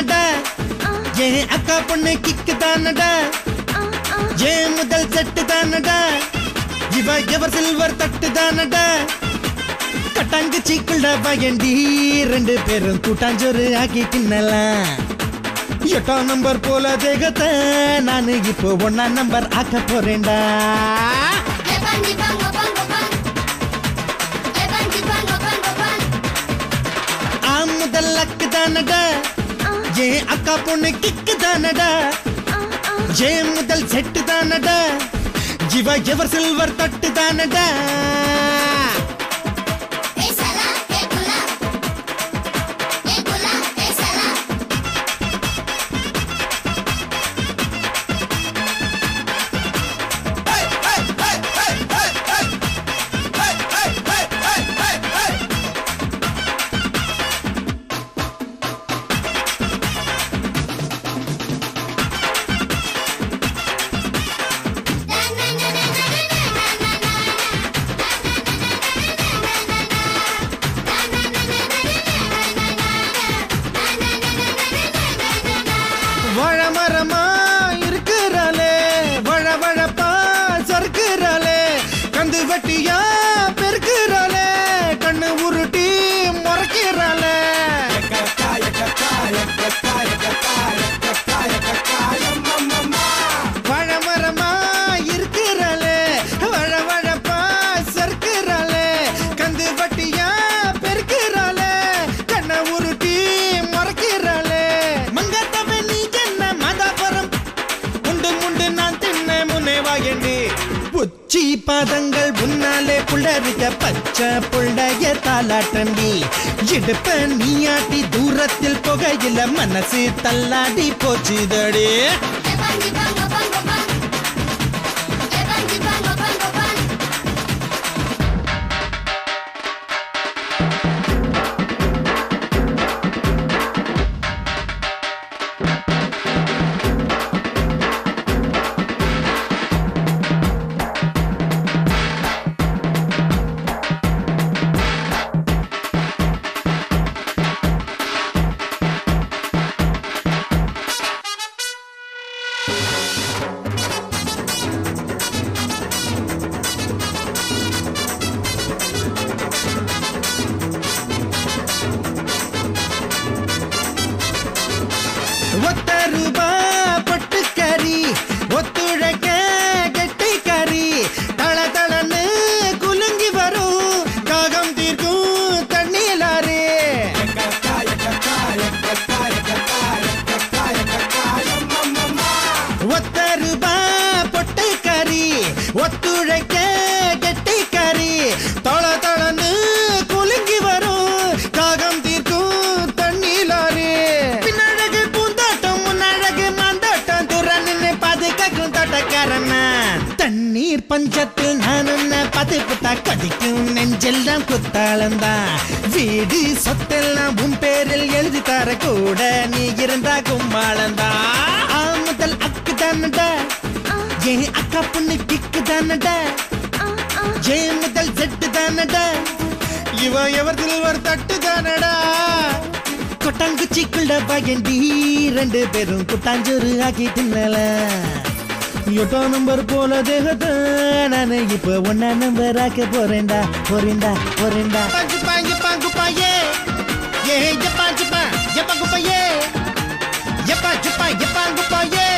தானடா ஏன் அக்கா பொண்ணு கிக்கு தானடா ஏன் முதல் செட்டு தானடா இவ எவர் சில்வர் தட்டு தானடா கட்டாங்கு சீக்குள்ள பயண்டி ரெண்டு பேரும் கூட்டாஞ்சோறு ஆக்கி தின்னலாம் எட்டாம் நம்பர் போல தேகத்தை நானு இப்போ ஒன்னாம் நம்பர் ஆக்க போறேன்டா ஆ முதல் அக்கு தானடா ஏன் அக்கா பொண்ணு கிக்கு தானடா ஏன் முதல் செட்டு தானடா இவ எவர் சில்வர் தட்டு தானடா வாழ மரமா இருக்கிறாளே வழ வழப்பா சறுக்குறாளே கந்து வெட்டியா பெருக்குறாளே கண்ணு உருட்டி முறைக்கிறாளே வாழ மரமா இருக்கிறாளே வழ வழப்பா சறுக்குறாளே கந்து வட்டியா பெருக்குறாளே கண்ண உருட்டி முறைக்கிறாளே மங்கத்தவ நீ என்ன மதாபுரம் உண்டு முண்டு நான் தின்ன முன்னே வாயண்டி உச்சி பாதங்கள் முன்னாலே புள்ளரிக்க பச்சை புள்ளைய தாலாட்டண்டி இடுப்ப நீயாட்டி தூரத்தில் புகையில மனசு தள்ளாடி போச்சுதடி ஒத்த ரூபா பட்டுக்கறி ஒத்துழைக்க கெட்டிக்கறி தள தளன்னு குலுங்கி வரும் காகம் தீர்க்கும் தண்ணீலாரே ஒத்த ரூபா பொட்டுக்கறி ஒத்துழைக்க கெட்டிக்கறி தள தளன்னு குலுங்கி வரும் காகம் தீர்க்கும் தண்ணீலாரே பின்னழகு பூந்தோட்டம் முன்னழகு மாந்தோட்டம் துறன்னு பாதுகாக்கும் தோட்டக்காரனா தண்ணீர் பஞ்சத்தில் நான் உன்னை பது புத்தா கொதிக்கும் நெஞ்செல்லாம் குத்தாளந்தான் வீடு சொத்தெல்லாம் உன் பேரில் எழுதி தர கூட நீ இருந்தா கும்மாளந்தா ஆ முதல் அக்கு தானடா ஏன் அக்கா பொண்ணு கிக்கு தானடா ஏன் முதல் செட்டு தானடா இவ எவர் சில்வர் தட்டு தானடா கொட்டாங்குச்சிக்குள்ள பயண்டி ரெண்டு பேரும் குட்டாஞ்சோறு ஆக்கி தின்னல எட்டோ நம்பர் போல தேகத்தை நானு இப்ப ஒன்னா நம்பர் ஆக்க போறேன்டா போறேன்டா போறேன்டா பாஞ்சு பாஞ்சு பாங்கு பாயே ஏ எப்பா சுப்பா எப்பா குப்பையே எப்பா சுப்பா எப்பாங்கு பாயே